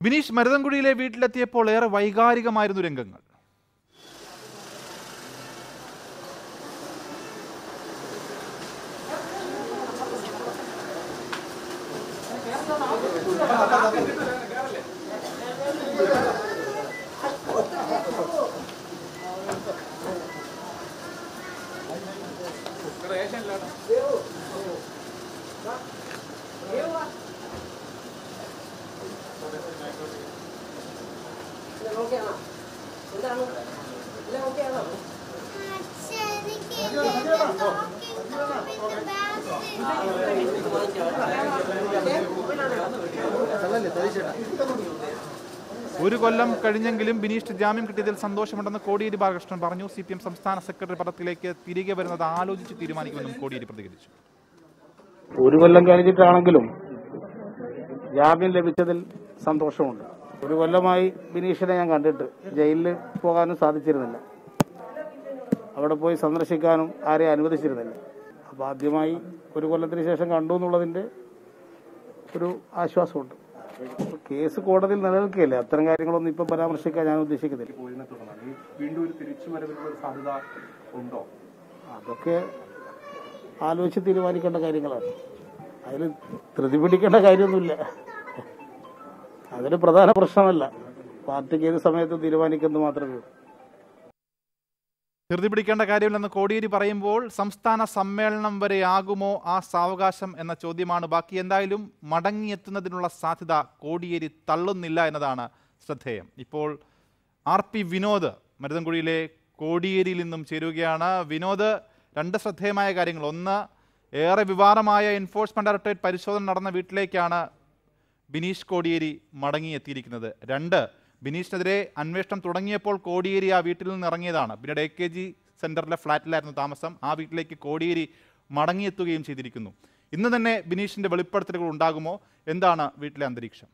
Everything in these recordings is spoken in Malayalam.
ബിനീഷ് മരുതൻകുഴിയിലെ വീട്ടിലെത്തിയപ്പോൾ ഏറെ വൈകാരികമായിരുന്നു രംഗങ്ങൾ ഒരു കൊല്ലം കഴിഞ്ഞെങ്കിലും ബിനീഷ് ജാമ്യം കിട്ടിയതിൽ സന്തോഷമുണ്ടെന്ന് കോടിയേരി ബാലകൃഷ്ണൻ പറഞ്ഞു സി പി എം സംസ്ഥാന സെക്രട്ടറി പദത്തിലേക്ക് തിരികെ വരുന്നത് ആലോചിച്ച് തീരുമാനിക്കുമെന്നും കോടിയേരി പ്രതികരിച്ചു ഒരു കൊല്ലം കഴിഞ്ഞിട്ടാണെങ്കിലും ജാമ്യം ലഭിച്ചതിൽ സന്തോഷമുണ്ട് ഒരു കൊല്ലമായി ബിനീഷിനെ ഞാൻ കണ്ടിട്ട് ജയിലിൽ പോകാനും സാധിച്ചിരുന്നില്ല അവിടെ പോയി സന്ദർശിക്കാനും ആരെയും അനുവദിച്ചിരുന്നില്ല അപ്പോൾ ആദ്യമായി ഒരു കൊല്ലത്തിന് ശേഷം കണ്ടു എന്നുള്ളതിൻ്റെ ഒരു ആശ്വാസമുണ്ട് അപ്പോൾ കേസ് കോടതിയിൽ നിലനിൽക്കുകയല്ലേ അത്തരം കാര്യങ്ങളൊന്നും ഇപ്പം പരാമർശിക്കാൻ ഞാൻ ഉദ്ദേശിക്കുന്നില്ല പോയതിനെ തുടർന്നാണ് ഈ വീണ്ടും ഒരു തിരിച്ചു വരവിനുള്ള ഒരു സാധ്യത ഉണ്ടോ അതൊക്കെ ആലോചിച്ച് തീരുമാനിക്കേണ്ട കാര്യങ്ങളാണ് അതിൽ ധൃതി പിടിക്കേണ്ട കാര്യമൊന്നുമില്ല അതൊരു പ്രധാന പ്രശ്നമല്ല പാർട്ടിക്ക് ഏത് സമയത്ത് തീരുമാനിക്കുന്നത് മാത്രമേ ഉള്ളൂ ധൃതി പിടിക്കേണ്ട കാര്യമില്ലെന്ന് കോടിയേരി പറയുമ്പോൾ സംസ്ഥാന സമ്മേളനം വരെ ആകുമോ ആ സാവകാശം എന്ന ചോദ്യമാണ് ബാക്കി എന്തായാലും മടങ്ങിയെത്തുന്നതിനുള്ള സാധ്യത കോടിയേരി തള്ളുന്നില്ല എന്നതാണ് ശ്രദ്ധേയം ഇപ്പോൾ ആർ പി വിനോദ് മരുതൻകുഴിയിലെ കോടിയേരിയിൽ നിന്നും ചേരുകയാണ് വിനോദ് രണ്ട് ശ്രദ്ധേയമായ കാര്യങ്ങൾ ഒന്ന് ഏറെ വിവാദമായ എൻഫോഴ്സ്മെന്റ് ഡയറക്ടറേറ്റ് പരിശോധന നടന്ന വീട്ടിലേക്കാണ് ബിനീഷ് കോടിയേരി മടങ്ങിയെത്തിയിരിക്കുന്നത് രണ്ട് ബിനീഷിനെതിരെ അന്വേഷണം തുടങ്ങിയപ്പോൾ കോടിയേരി ആ വീട്ടിൽ നിന്ന് ഇറങ്ങിയതാണ് പിന്നീട് എ കെ ജി സെൻറ്ററിലെ ഫ്ലാറ്റിലായിരുന്നു താമസം ആ വീട്ടിലേക്ക് കോടിയേരി മടങ്ങിയെത്തുകയും ചെയ്തിരിക്കുന്നു ഇന്ന് തന്നെ ബിനീഷിൻ്റെ വെളിപ്പെടുത്തലുകൾ ഉണ്ടാകുമോ എന്താണ് വീട്ടിലെ അന്തരീക്ഷം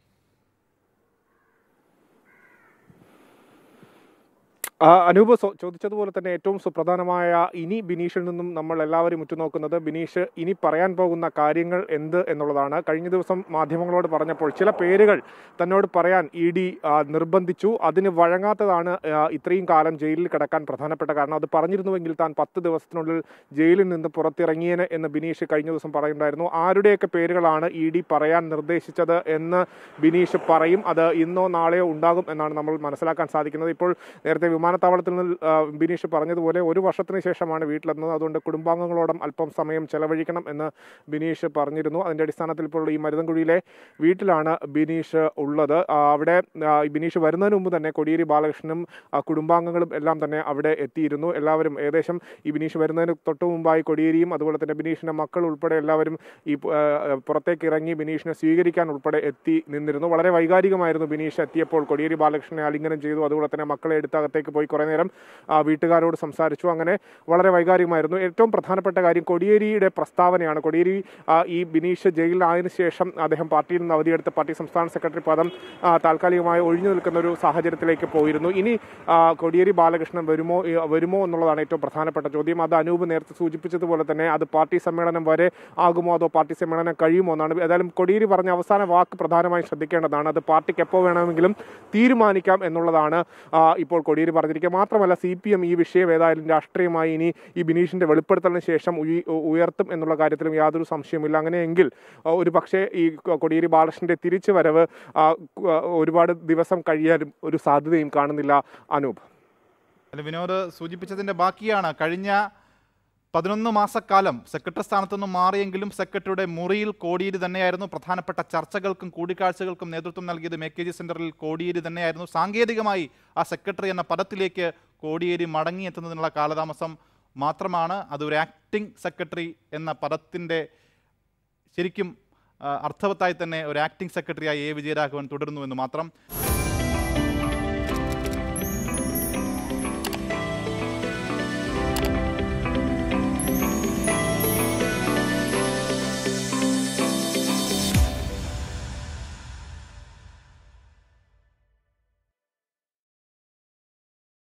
ആ, അനൂപ് സോ- ചോദിച്ചതുപോലെ തന്നെ ഏറ്റവും സുപ്രധാനമായ ഇനി ബിനീഷിൽ നിന്നും നമ്മൾ എല്ലാവരും ഉറ്റുനോക്കുന്നത് ബിനീഷ് ഇനി പറയാൻ പോകുന്ന കാര്യങ്ങൾ എന്ത് എന്നുള്ളതാണ് കഴിഞ്ഞ ദിവസം മാധ്യമങ്ങളോട് പറഞ്ഞപ്പോൾ ചില പേരുകൾ തന്നോട് പറയാൻ ഇ ഡി നിർബന്ധിച്ചു അതിന് വഴങ്ങാത്തതാണ് ആ, ഇത്രയും കാലം ജയിലിൽ കിടക്കാൻ പ്രധാനപ്പെട്ട കാരണം അത് പറഞ്ഞിരുന്നുവെങ്കിൽ താൻ പത്ത് ദിവസത്തിനുള്ളിൽ ജയിലിൽ നിന്ന് പുറത്തിറങ്ങിയേനെ എന്ന് ബിനീഷ് കഴിഞ്ഞ ദിവസം പറയുണ്ടായിരുന്നു ആരുടെയൊക്കെ പേരുകളാണ് ഇ ഡി പറയാൻ നിർദ്ദേശിച്ചത് എന്ന് ബിനീഷ് പറയും അത് ഇന്നോ നാളെയോ ഉണ്ടാകും എന്നാണ് നമ്മൾ മനസ്സിലാക്കാൻ സാധിക്കുന്നത് ഇപ്പോൾ നേരത്തെ വിമാനത്താവളത്തിൽ നിന്ന് ആ, ബിനീഷ് പറഞ്ഞതുപോലെ ഒരു വർഷത്തിന് ശേഷമാണ് വീട്ടിലെത്തുന്നത് അതുകൊണ്ട് കുടുംബാംഗങ്ങളോടും അല്പം സമയം ചെലവഴിക്കണം എന്ന് ബിനീഷ് പറഞ്ഞിരുന്നു അതിന്റെ അടിസ്ഥാനത്തിൽ ഇപ്പോൾ ഈ മരുതൻകുഴിയിലെ വീട്ടിലാണ് ബിനീഷ് ഉള്ളത് ആ, അവിടെ ആ, ഈ ബിനീഷ് വരുന്നതിന് മുമ്പ് തന്നെ കൊടിയേരി ബാലകൃഷ്ണനും ആ, കുടുംബാംഗങ്ങളും എല്ലാം തന്നെ അവിടെ എത്തിയിരുന്നു എല്ലാവരും ഏകദേശം ഈ ബിനീഷ് വരുന്നതിന് തൊട്ട് മുമ്പായി കൊടിയേരിയും അതുപോലെ തന്നെ ബിനീഷിന്റെ മക്കൾ ഉൾപ്പെടെ എല്ലാവരും ഈ ആ, പുറത്തേക്ക് ഇറങ്ങി ബിനീഷിനെ സ്വീകരിക്കാൻ ഉൾപ്പെടെ എത്തി നിന്നിരുന്നു വളരെ വൈകാരികമായിരുന്നു ബിനീഷ് എത്തിയപ്പോൾ കൊടിയേരി ബാലകൃഷ്ണനെ ആലിംഗനം ചെയ്തു അതുപോലെ തന്നെ മക്കളെ എടുത്ത് അകത്തേക്ക് പോയി കുറേ നേരം ആ, വീട്ടുകാരോട് സംസാരിച്ചു അങ്ങനെ വളരെ വൈകാരികമായിരുന്നു ഏറ്റവും പ്രധാനപ്പെട്ട കാര്യം കൊടിയേരിയുടെ പ്രസ്താവനയാണ് കൊടിയേരി ആ, ഈ ബിനീഷ് ജയിലിലായതിനു ശേഷം അദ്ദേഹം പാർട്ടിയിൽ നിന്ന് അവധിയെടുത്ത് പാർട്ടി സംസ്ഥാന സെക്രട്ടറി പദം ആ, താൽക്കാലികമായി ഒഴിഞ്ഞു നിൽക്കുന്ന ഒരു സാഹചര്യത്തിലേക്ക് പോയിരുന്നു ഇനി ആ, കൊടിയേരി ബാലകൃഷ്ണൻ വരുമോ ഈ, വരുമോ എന്നുള്ളതാണ് ഏറ്റവും പ്രധാനപ്പെട്ട ചോദ്യം അത് അനൂപ് നേരത്തെ സൂചിപ്പിച്ചതുപോലെ തന്നെ അത് പാർട്ടി സമ്മേളനം വരെ ആകുമോ അതോ പാർട്ടി സമ്മേളനം കഴിയുമോ എന്നാണ് ഏതായാലും കൊടിയേരി പറഞ്ഞ അവസാന വാക്ക് പ്രധാനമായും ശ്രദ്ധിക്കേണ്ടതാണ് അത് പാർട്ടിക്ക് എപ്പോൾ വേണമെങ്കിലും തീരുമാനിക്കാം എന്നുള്ളതാണ് ആ, ഇപ്പോൾ കൊടിയേരി പറഞ്ഞിരിക്കുക മാത്രമല്ല സി പി എം ഈ വിഷയം ഏതായാലും രാഷ്ട്രീയമായി ഇനി ഈ ബിനീഷിന്റെ വെളിപ്പെടുത്തലിന് ശേഷം ഉയ- ഉയർത്തും എന്നുള്ള കാര്യത്തിലും യാതൊരു സംശയമില്ല അങ്ങനെയെങ്കിൽ ആ, ഒരു പക്ഷേ ഈ കൊ- കൊടിയേരി ബാലകൃഷ്ണന്റെ തിരിച്ചു വരവ് ആ, കു- ആ, ഒരുപാട് ദിവസം കഴിയാനും ഒരു സാധ്യതയും കാണുന്നില്ല അനൂപ് അല്ല വിനോദ് സൂചിപ്പിച്ചതിൻ്റെ ബാക്കിയാണ് കഴിഞ്ഞ പതിനൊന്ന് മാസക്കാലം സെക്രട്ടറി സ്ഥാനത്തു നിന്നും മാറിയെങ്കിലും സെക്രട്ടറിയുടെ മുറിയിൽ കോടിയേരി തന്നെയായിരുന്നു പ്രധാനപ്പെട്ട ചർച്ചകൾക്കും കൂടിക്കാഴ്ചകൾക്കും നേതൃത്വം നൽകിയത് എ കെ ജി സെന്ററിൽ കോടിയേരി തന്നെയായിരുന്നു സാങ്കേതികമായി ആ സെക്രട്ടറി എന്ന പദത്തിലേക്ക് കോടിയേരി മടങ്ങിയെത്തുന്നതിനുള്ള കാലതാമസം മാത്രമാണ് അതൊരു ആക്ടിംഗ് സെക്രട്ടറി എന്ന പദത്തിൻ്റെ ശരിക്കും ആ, അർത്ഥവത്തായി തന്നെ ഒരു ആക്ടിംഗ് സെക്രട്ടറിയായി എ വിജയരാഘവൻ തുടരുന്നു എന്ന് മാത്രം